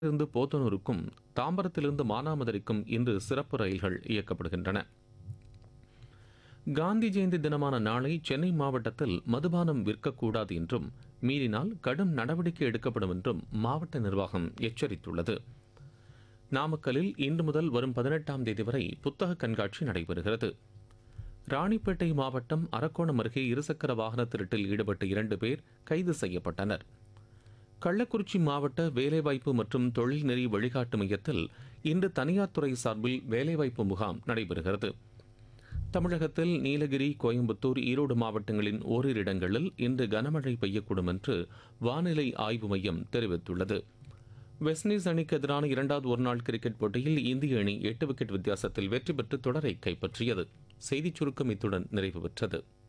இருந்து போத்தனூருக்கும் தாம்பரத்திலிருந்து மானாமதுரைக்கும் இன்று சிறப்பு ரயில்கள் இயக்கப்படுகின்றன காந்தி ஜெயந்தி தினமான நாளை சென்னை மாவட்டத்தில் மதுபானம் விற்கக்கூடாது என்றும் மீறினால் கடும் நடவடிக்கை எடுக்கப்படும் என்றும் மாவட்ட நிர்வாகம் எச்சரித்துள்ளது நாமக்கலில் இன்று முதல் வரும் பதினெட்டாம் தேதி வரை புத்தக கண்காட்சி நடைபெறுகிறது ராணிப்பேட்டை மாவட்டம் அரக்கோணம் அருகே இருசக்கர வாகன திருட்டில் ஈடுபட்ட இரண்டு பேர் கைது செய்யப்பட்டனர் கள்ளக்குறிச்சி மாவட்ட வேலைவாய்ப்பு மற்றும் தொழில்நெறி வழிகாட்டு மையத்தில் இன்று தனியார் துறை சார்பில் வேலைவாய்ப்பு முகாம் நடைபெறுகிறது தமிழகத்தில் நீலகிரி கோயம்புத்தூர் ஈரோடு மாவட்டங்களின் ஓரிரு இடங்களில் இன்று கனமழை பெய்யக்கூடும் என்று வானிலை ஆய்வு மையம் தெரிவித்துள்ளது வெஸ்ட்இண்டீஸ் அணிக்கு எதிரான இரண்டாவது ஒருநாள் கிரிக்கெட் போட்டியில் இந்திய அணி எட்டு விக்கெட் வித்தியாசத்தில் வெற்றி பெற்று தொடரை கைப்பற்றியது செய்திச் சுருக்கம் இத்துடன் நிறைவு பெற்றது